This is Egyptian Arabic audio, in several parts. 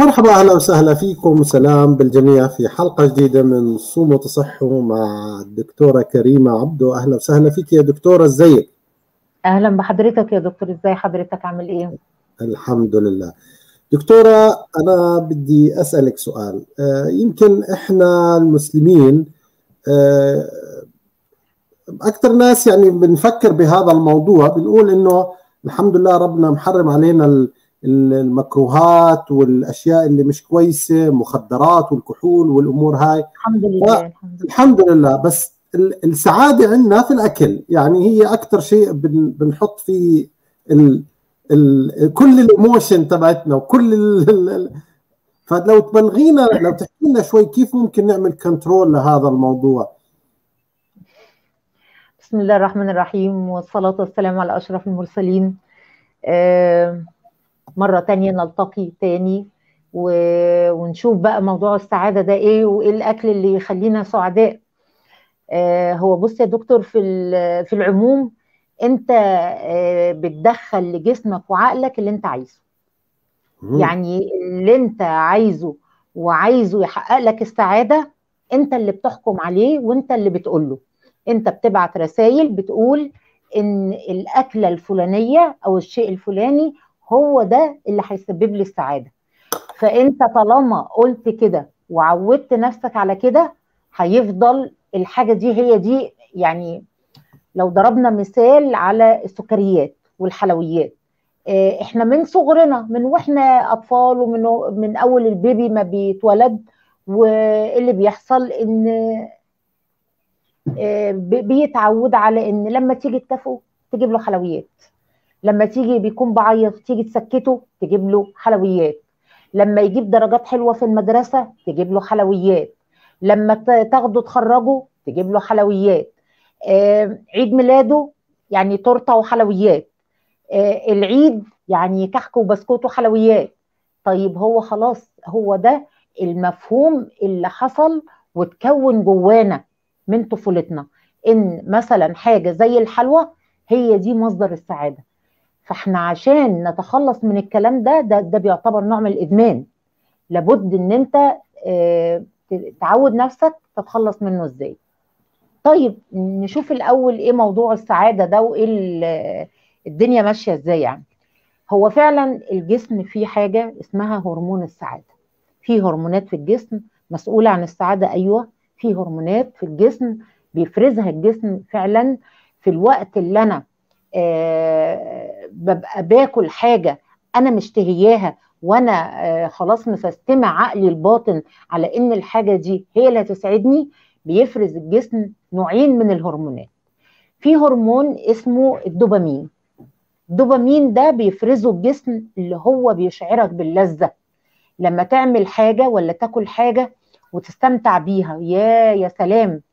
مرحبا اهلا وسهلا فيكم وسلام بالجميع في حلقه جديده من صوموا تصحوا مع الدكتوره كريمه عبدو اهلا وسهلا فيك يا دكتوره ازيك؟ اهلا بحضرتك يا دكتور ازاي حضرتك عامل ايه؟ الحمد لله دكتوره انا بدي اسالك سؤال آه، يمكن احنا المسلمين آه، اكثر ناس يعني بنفكر بهذا الموضوع بنقول انه الحمد لله ربنا محرم علينا المكروهات والاشياء اللي مش كويسه مخدرات والكحول والامور هاي الحمد لله الحمد لله, الحمد لله بس السعاده عندنا في الاكل يعني هي اكثر شيء بنحط فيه ال ال كل الايموشن تبعتنا وكل ال فلو تبلغينا لو تحكي لنا شوي كيف ممكن نعمل كنترول لهذا الموضوع بسم الله الرحمن الرحيم والصلاة والسلام على أشرف المرسلين آه مرة تانية نلتقي تاني ونشوف بقى موضوع السعادة ده إيه وإيه الأكل اللي يخلينا سعداء آه هو بص يا دكتور في في العموم أنت آه بتدخل لجسمك وعقلك اللي أنت عايزه يعني اللي أنت عايزه وعايزه يحقق لك السعادة أنت اللي بتحكم عليه وأنت اللي بتقوله انت بتبعت رسائل بتقول ان الاكله الفلانيه او الشيء الفلاني هو ده اللي هيسبب لي السعاده فانت طالما قلت كده وعودت نفسك على كده هيفضل الحاجه دي هي دي يعني لو ضربنا مثال على السكريات والحلويات احنا من صغرنا من واحنا اطفال ومن من اول البيبي ما بيتولد واللي بيحصل ان بيتعود على ان لما تيجي تكافئه تجيب له حلويات لما تيجي بيكون بعيط تيجي تسكته تجيب له حلويات لما يجيب درجات حلوه في المدرسه تجيب له حلويات لما تاخده تخرجه تجيب له حلويات عيد ميلاده يعني تورته وحلويات العيد يعني كحك وبسكوت وحلويات طيب هو خلاص هو ده المفهوم اللي حصل وتكون جوانا من طفولتنا ان مثلا حاجه زي الحلوى هي دي مصدر السعاده فاحنا عشان نتخلص من الكلام ده ده, ده بيعتبر نوع من الادمان لابد ان انت اه تعود نفسك تتخلص منه ازاي طيب نشوف الاول ايه موضوع السعاده ده وايه الدنيا ماشيه ازاي يعني هو فعلا الجسم فيه حاجه اسمها هرمون السعاده في هرمونات في الجسم مسؤوله عن السعاده ايوه في هرمونات في الجسم بيفرزها الجسم فعلا في الوقت اللي انا آه ببقى باكل حاجه انا مشتهياها وانا آه خلاص مسستمع عقلي الباطن على ان الحاجه دي هي اللي هتسعدني بيفرز الجسم نوعين من الهرمونات في هرمون اسمه الدوبامين الدوبامين ده بيفرزه الجسم اللي هو بيشعرك باللذه لما تعمل حاجه ولا تاكل حاجه وتستمتع بيها يا يا سلام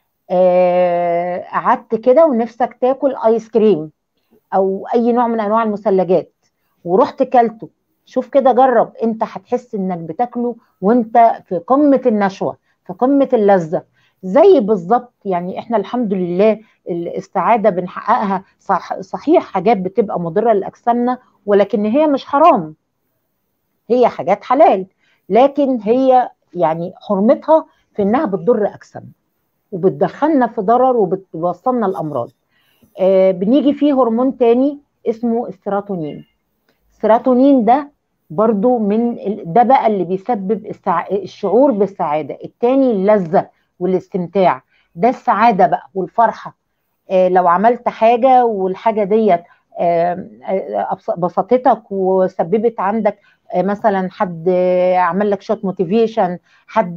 قعدت آه كده ونفسك تاكل ايس كريم او اي نوع من انواع المثلجات ورحت كلته شوف كده جرب انت هتحس انك بتاكله وانت في قمه النشوه في قمه اللذه زي بالظبط يعني احنا الحمد لله السعاده بنحققها صح صحيح حاجات بتبقى مضره لاجسامنا ولكن هي مش حرام هي حاجات حلال لكن هي يعني حرمتها في انها بتضر اجسامنا وبتدخلنا في ضرر وبتوصلنا لامراض آه بنيجي فيه هرمون تاني اسمه السيروتونين السيروتونين ده برضو من ده بقى اللي بيسبب السع... الشعور بالسعاده التاني اللذه والاستمتاع ده السعاده بقى والفرحه آه لو عملت حاجه والحاجه ديت آه بسطتك وسببت عندك مثلا حد عمل لك شوت موتيفيشن حد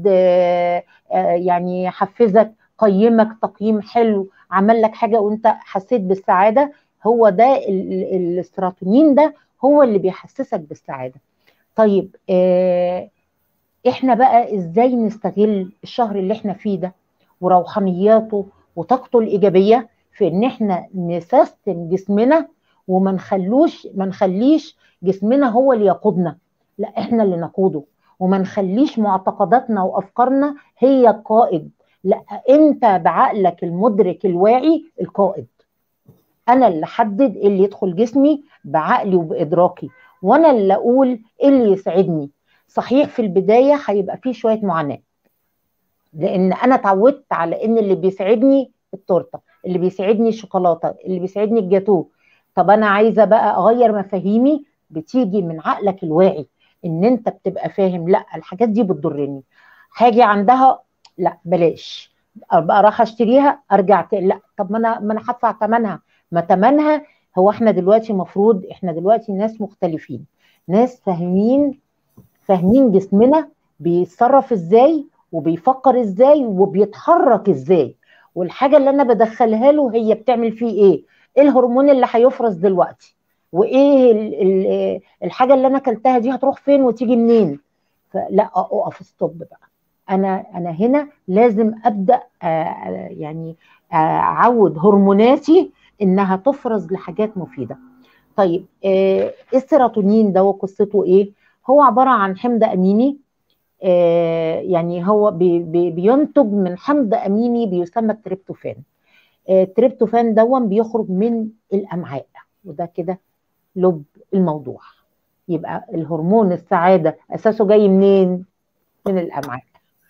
يعني حفزك قيمك تقييم حلو عمل لك حاجه وانت حسيت بالسعاده هو ده السيروتونين ده هو اللي بيحسسك بالسعاده طيب احنا بقى ازاي نستغل الشهر اللي احنا فيه ده وروحانياته وطاقته الايجابيه في ان احنا نسيستم جسمنا وما نخلوش ما نخليش جسمنا هو اللي يقودنا لا احنا اللي نقوده وما نخليش معتقداتنا وافكارنا هي القائد لا انت بعقلك المدرك الواعي القائد انا اللي احدد اللي يدخل جسمي بعقلي وبادراكي وانا اللي اقول ايه اللي يسعدني صحيح في البدايه هيبقى فيه شويه معاناه لان انا اتعودت على ان اللي بيسعدني التورته اللي بيسعدني الشوكولاته اللي بيسعدني الجاتوه طب انا عايزه بقى اغير مفاهيمي بتيجي من عقلك الواعي ان انت بتبقى فاهم لا الحاجات دي بتضرني هاجي عندها لا بلاش ابقى راح اشتريها ارجع لا طب ما انا ما انا هدفع ثمنها ما ثمنها هو احنا دلوقتي مفروض احنا دلوقتي ناس مختلفين ناس فاهمين فاهمين جسمنا بيتصرف ازاي وبيفكر ازاي وبيتحرك ازاي والحاجه اللي انا بدخلها له هي بتعمل فيه ايه ايه الهرمون اللي هيفرز دلوقتي وايه ال ال الحاجه اللي انا اكلتها دي هتروح فين وتيجي منين فلا اقف ستوب بقى انا انا هنا لازم ابدا يعني اعود هرموناتي انها تفرز لحاجات مفيده طيب ايه السيروتونين ده وقصته ايه هو عباره عن حمض اميني يعني هو بي بي بينتج من حمض اميني بيسمى التريبتوفان التريبتوفان دون بيخرج من الامعاء وده كده لب الموضوع يبقى الهرمون السعاده اساسه جاي منين من الامعاء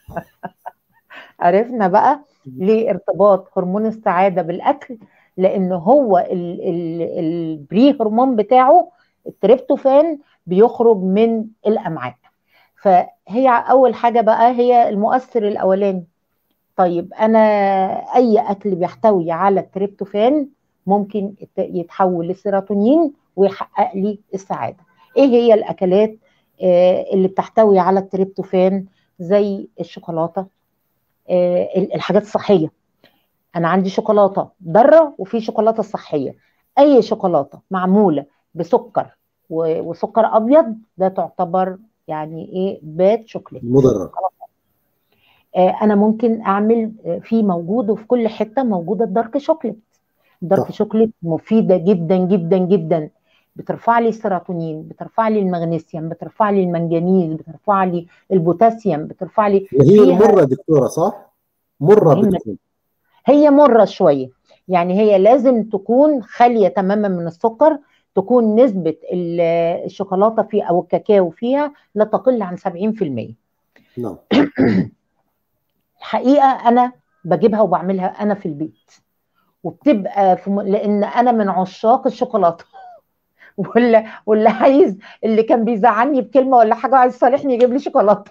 عرفنا بقى ليه ارتباط هرمون السعاده بالاكل لان هو البري هرمون بتاعه التريبتوفان بيخرج من الامعاء فهي اول حاجه بقى هي المؤثر الاولاني طيب انا اي اكل بيحتوي على التريبتوفان ممكن يتحول لسيروتونين ويحقق لي السعاده ايه هي الاكلات اللي بتحتوي على التريبتوفان زي الشوكولاته الحاجات الصحيه انا عندي شوكولاته ضاره وفي شوكولاته صحيه اي شوكولاته معموله بسكر وسكر ابيض ده تعتبر يعني ايه باد شوكليت مضره انا ممكن اعمل في موجود وفي كل حته موجوده الدارك شوكليت الدارك شوكليت مفيده جدا جدا جدا بترفع لي السيروتونين بترفع لي المغنيسيوم بترفع لي المنجنيز بترفع لي البوتاسيوم بترفع لي هي مره دكتوره صح مره بتكون هي مره شويه يعني هي لازم تكون خاليه تماما من السكر تكون نسبه الشوكولاته فيها او الكاكاو فيها لا تقل عن 70% نعم الحقيقه انا بجيبها وبعملها انا في البيت وبتبقى في م... لان انا من عشاق الشوكولاته ولا واللي عايز اللي كان بيزعلني بكلمه ولا حاجه عايز يصالحني يجيب لي شوكولاته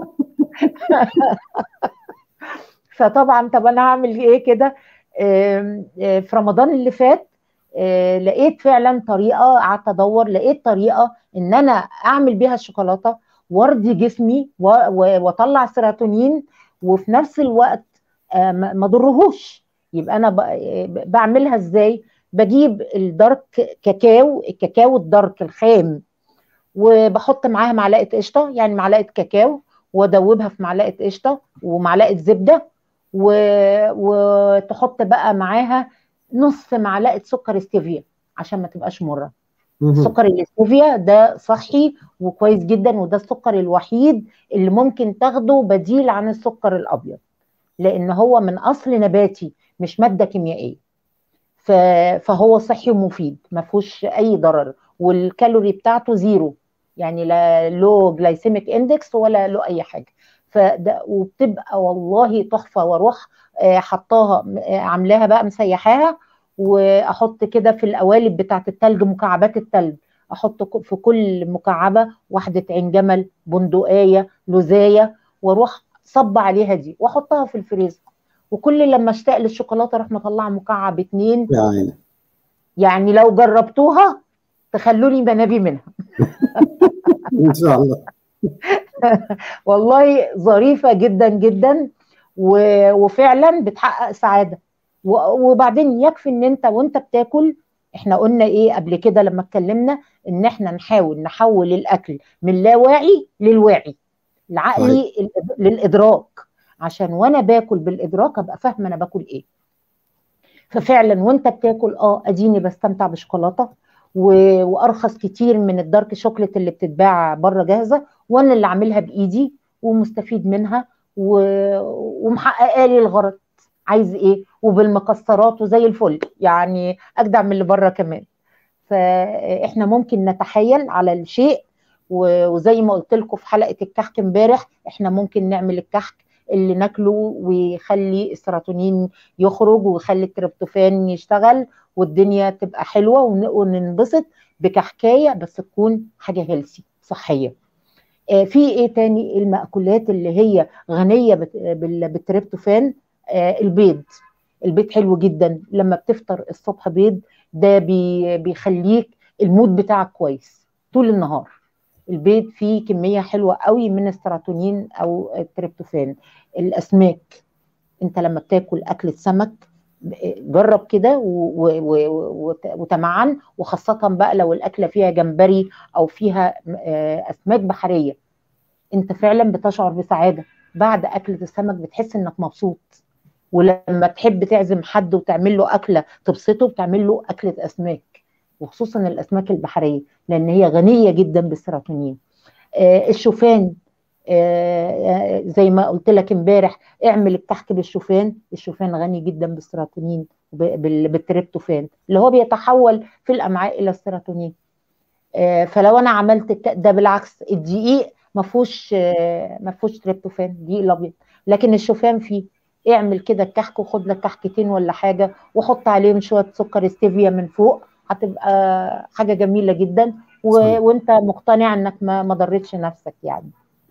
فطبعا طب انا هعمل ايه كده في رمضان اللي فات لقيت فعلا طريقه قعدت ادور لقيت طريقه ان انا اعمل بيها الشوكولاته وارضي جسمي واطلع سيروتونين وفي نفس الوقت ما ضرهوش يبقى انا بعملها ازاي بجيب الدارك كاكاو الكاكاو الدارك الخام وبحط معاها معلقه قشطه يعني معلقه كاكاو وادوبها في معلقه قشطه ومعلقه زبده و... وتحط بقى معاها نص معلقه سكر ستيفيا عشان ما تبقاش مره سكر الاستيفيا ده صحي وكويس جدا وده السكر الوحيد اللي ممكن تاخده بديل عن السكر الابيض لان هو من اصل نباتي مش ماده كيميائيه فهو صحي ومفيد ما فيهوش اي ضرر والكالوري بتاعته زيرو يعني لا له جلايسيميك اندكس ولا له اي حاجه فده وبتبقى والله تحفه واروح حطاها عاملاها بقى مسيحاها واحط كده في القوالب بتاعه التلج مكعبات التلج احط في كل مكعبه واحده عين جمل بندقايه لوزايه واروح صب عليها دي واحطها في الفريزر وكل لما اشتاق للشوكولاته اروح مطلعه مكعب اتنين يعني يعني لو جربتوها تخلوني بنبي منها ان شاء الله والله ظريفه جدا جدا وفعلا بتحقق سعاده وبعدين يكفي ان انت وانت بتاكل احنا قلنا ايه قبل كده لما اتكلمنا ان احنا نحاول نحول الاكل من لا واعي للواعي العقلي للادراك عشان وانا باكل بالادراك ابقى فاهمه انا باكل ايه ففعلا وانت بتاكل اه اديني بستمتع بشوكولاته وارخص كتير من الدارك شوكليت اللي بتتباع بره جاهزه وانا اللي عاملها بايدي ومستفيد منها و... ومحققه لي الغرض عايز ايه وبالمكسرات وزي الفل يعني اجدع من اللي بره كمان فاحنا ممكن نتحايل على الشيء وزي ما قلت لكم في حلقه الكحك امبارح احنا ممكن نعمل الكحك اللي ناكله ويخلي السيروتونين يخرج ويخلي التريبتوفان يشتغل والدنيا تبقى حلوه وننبسط بكحكايه بس تكون حاجه هيلسي صحيه في ايه تاني المأكولات اللي هي غنيه بالتريبتوفان البيض البيض حلو جدا لما بتفطر الصبح بيض ده بي بيخليك المود بتاعك كويس طول النهار البيض فيه كميه حلوه قوي من السيروتونين او التريبتوفان الاسماك انت لما بتاكل اكله سمك جرب كده وتمعن وخاصه بقى لو الاكله فيها جمبري او فيها اسماك بحريه انت فعلا بتشعر بسعاده بعد اكله السمك بتحس انك مبسوط ولما تحب تعزم حد وتعمل له اكله تبسطه بتعمل له اكله اسماك وخصوصا الاسماك البحريه لان هي غنيه جدا بالسيروتونين آه الشوفان آه زي ما قلت لك امبارح اعمل الكحك بالشوفان الشوفان غني جدا بالسيروتونين بالتريبتوفان اللي هو بيتحول في الامعاء الى السيروتونين آه فلو انا عملت ده بالعكس الدقيق ما فيهوش ما فيهوش تريبتوفان دقيق الابيض لكن الشوفان فيه اعمل كده الكحك وخد لك كحكتين ولا حاجه وحط عليهم شويه سكر ستيفيا من فوق هتبقى حاجه جميله جدا و... وانت مقتنع انك ما ما ضرتش نفسك يعني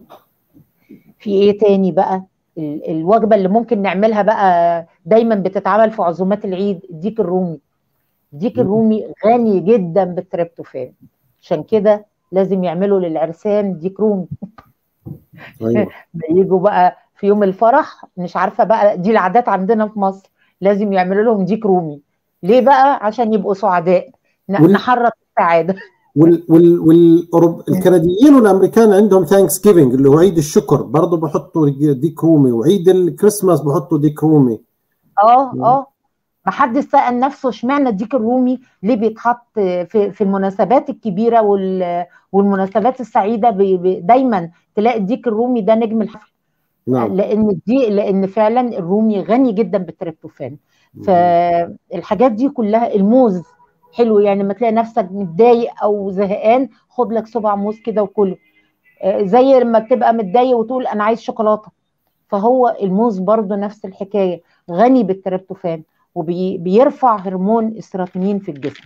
في ايه تاني بقى ال... الوجبه اللي ممكن نعملها بقى دايما بتتعمل في عزومات العيد الديك الرومي الديك الرومي غني جدا بالتريبتوفان عشان كده لازم يعملوا للعرسان ديك رومي أيوة. يجوا بقى في يوم الفرح مش عارفه بقى دي العادات عندنا في مصر لازم يعملوا لهم ديك رومي ليه بقى عشان يبقوا سعداء وال... نحرك السعاده وال وال والأوروب... الكنديين والامريكان عندهم ثانكس جيفنج اللي هو عيد الشكر برضه بحطوا ديك رومي وعيد الكريسماس بحطوا ديك رومي اه اه ما حدش سأل نفسه اشمعنى الديك الرومي ليه بيتحط في في المناسبات الكبيره وال والمناسبات السعيده بي بي دايما تلاقي الديك الرومي ده نجم الحفل نعم. لان دي لان فعلا الرومي غني جدا بالتريبتوفان فالحاجات دي كلها الموز حلو يعني لما تلاقي نفسك متضايق او زهقان خد لك صبع موز كده وكله زي لما تبقى متضايق وتقول انا عايز شوكولاته فهو الموز برضو نفس الحكايه غني بالتريبتوفان وبيرفع هرمون السيروتونين في الجسم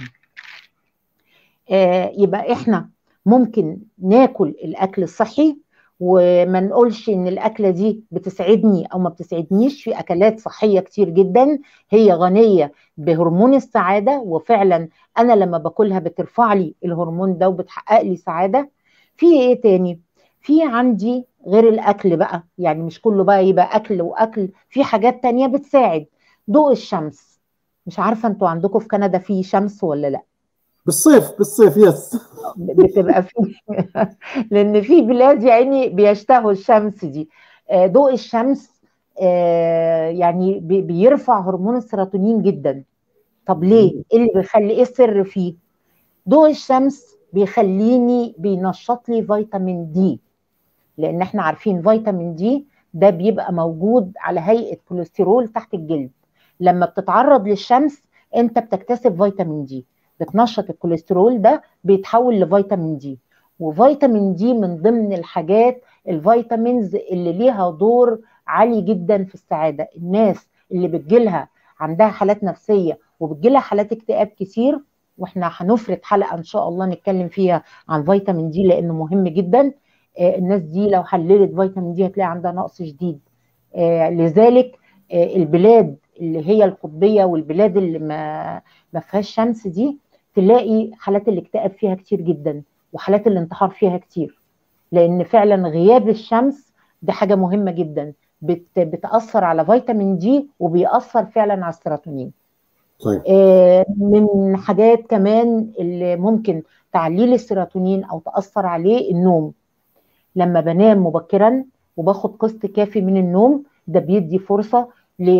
يبقى احنا ممكن ناكل الاكل الصحي وما نقولش ان الاكله دي بتسعدني او ما بتسعدنيش في اكلات صحيه كتير جدا هي غنيه بهرمون السعاده وفعلا انا لما باكلها بترفع لي الهرمون ده وبتحقق لي سعاده في ايه تاني في عندي غير الاكل بقى يعني مش كله بقى يبقى اكل واكل في حاجات تانية بتساعد ضوء الشمس مش عارفه انتوا عندكم في كندا في شمس ولا لا بالصيف بالصيف يس بتبقى في لان في بلاد يا عيني بيشتهوا الشمس دي ضوء الشمس يعني بيرفع هرمون السيروتونين جدا طب ليه ايه اللي بيخلي ايه السر فيه ضوء الشمس بيخليني بينشط لي فيتامين دي لان احنا عارفين فيتامين دي ده بيبقى موجود على هيئه كوليسترول تحت الجلد لما بتتعرض للشمس انت بتكتسب فيتامين دي بتنشط الكوليسترول ده بيتحول لفيتامين دي وفيتامين دي من ضمن الحاجات الفيتامينز اللي ليها دور عالي جدا في السعاده الناس اللي بتجيلها عندها حالات نفسيه وبتجيلها حالات اكتئاب كتير واحنا هنفرد حلقه ان شاء الله نتكلم فيها عن فيتامين دي لانه مهم جدا آه الناس دي لو حللت فيتامين دي هتلاقي عندها نقص شديد آه لذلك آه البلاد اللي هي القطبيه والبلاد اللي ما ما فيهاش شمس دي تلاقي حالات الاكتئاب فيها كتير جدا وحالات الانتحار فيها كتير لان فعلا غياب الشمس دي حاجه مهمه جدا بت بتاثر على فيتامين دي وبيأثر فعلا على السيروتونين طيب. آه من حاجات كمان اللي ممكن تعليل السيروتونين او تاثر عليه النوم لما بنام مبكرا وباخد قسط كافي من النوم ده بيدي فرصه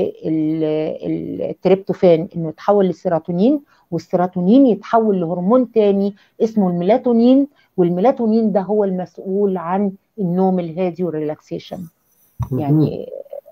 للتريبتوفان انه يتحول للسيروتونين والسيروتونين يتحول لهرمون تاني اسمه الميلاتونين والميلاتونين ده هو المسؤول عن النوم الهادي والريلاكسيشن يعني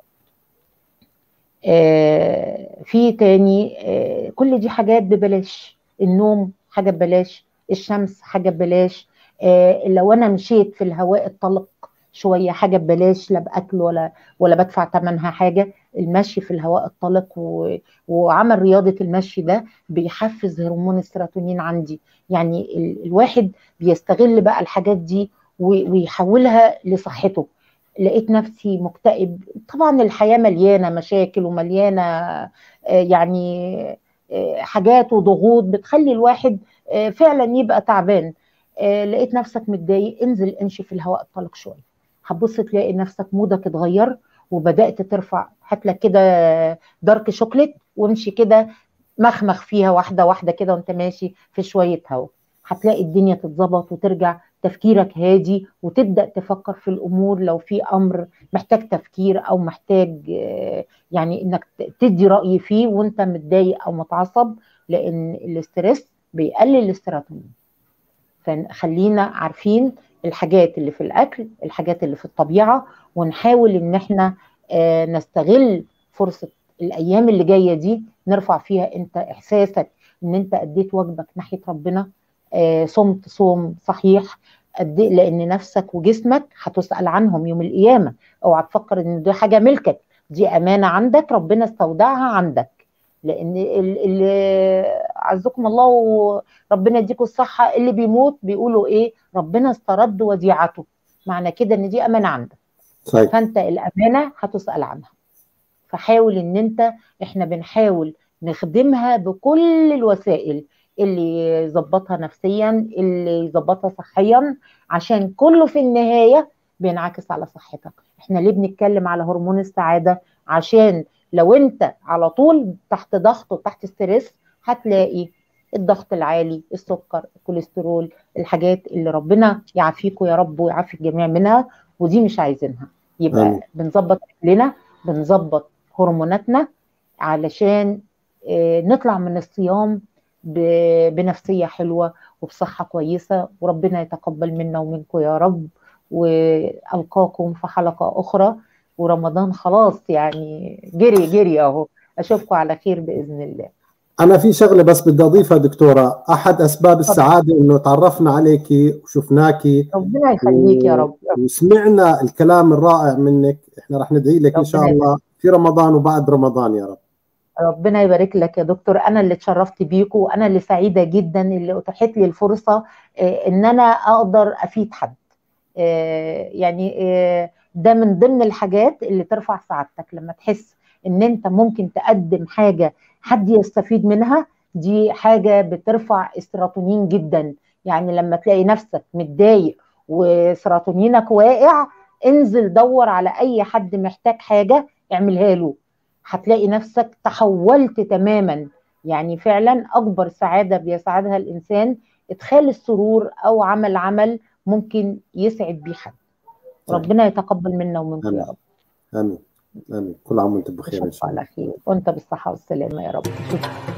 آه في تاني آه كل دي حاجات ببلاش النوم حاجه ببلاش الشمس حاجه ببلاش آه لو انا مشيت في الهواء الطلق شويه حاجه ببلاش لا باكل ولا ولا بدفع ثمنها حاجه المشي في الهواء الطلق و... وعمل رياضه المشي ده بيحفز هرمون السيروتونين عندي يعني ال... الواحد بيستغل بقى الحاجات دي و... ويحولها لصحته لقيت نفسي مكتئب طبعا الحياه مليانه مشاكل ومليانه يعني حاجات وضغوط بتخلي الواحد فعلا يبقى تعبان لقيت نفسك متضايق انزل امشي في الهواء الطلق شويه هتبص تلاقي نفسك مودك اتغير وبدات ترفع هات لك كده دارك شوكليت وامشي كده مخمخ فيها واحده واحده كده وانت ماشي في شويه هواء هتلاقي الدنيا تتظبط وترجع تفكيرك هادي وتبدا تفكر في الامور لو في امر محتاج تفكير او محتاج يعني انك تدي راي فيه وانت متضايق او متعصب لان الاسترس بيقلل السيروتونين فخلينا عارفين الحاجات اللي في الاكل الحاجات اللي في الطبيعه ونحاول ان احنا نستغل فرصه الايام اللي جايه دي نرفع فيها انت احساسك ان انت اديت واجبك ناحيه ربنا صمت صوم صحيح قد لان نفسك وجسمك هتسال عنهم يوم القيامه اوعى تفكر ان دي حاجه ملكك دي امانه عندك ربنا استودعها عندك لان اللي عزكم الله وربنا يديكم الصحه اللي بيموت بيقولوا ايه ربنا استرد وديعته معنى كده ان دي امانه عندك صحيح. فانت الامانه هتسال عنها فحاول ان انت احنا بنحاول نخدمها بكل الوسائل اللي يظبطها نفسيا اللي يظبطها صحيا عشان كله في النهايه بينعكس على صحتك احنا ليه بنتكلم على هرمون السعاده عشان لو انت على طول تحت ضغط وتحت ستريس هتلاقي الضغط العالي السكر الكوليسترول الحاجات اللي ربنا يعافيكم يا رب ويعافي الجميع منها ودي مش عايزينها يبقى أم. بنظبط اكلنا بنظبط هرموناتنا علشان نطلع من الصيام بنفسيه حلوه وبصحه كويسه وربنا يتقبل منا ومنكم يا رب والقاكم في حلقه اخرى ورمضان خلاص يعني جري جري اهو اشوفكم على خير باذن الله انا في شغله بس بدي اضيفها دكتوره احد اسباب السعاده انه تعرفنا عليكي وشفناكي ربنا يخليك و... يا رب وسمعنا الكلام الرائع منك احنا رح ندعي لك ان شاء الله في رمضان وبعد رمضان يا رب ربنا يبارك لك يا دكتور انا اللي اتشرفت بيكم وانا اللي سعيده جدا اللي اتاحت لي الفرصه ان انا اقدر افيد حد يعني ده من ضمن الحاجات اللي ترفع سعادتك لما تحس ان انت ممكن تقدم حاجه حد يستفيد منها دي حاجه بترفع السيروتونين جدا يعني لما تلاقي نفسك متضايق وسيروتونينك واقع انزل دور على اي حد محتاج حاجه اعملها له هتلاقي نفسك تحولت تماما يعني فعلا اكبر سعاده بيسعدها الانسان ادخال السرور او عمل عمل ممكن يسعد بيه حد ربنا يتقبل منا ومنكم يا رب امين امين كل عام وانتم بخير ان شاء الله على خير وانت بالصحه والسلامه يا رب شكرا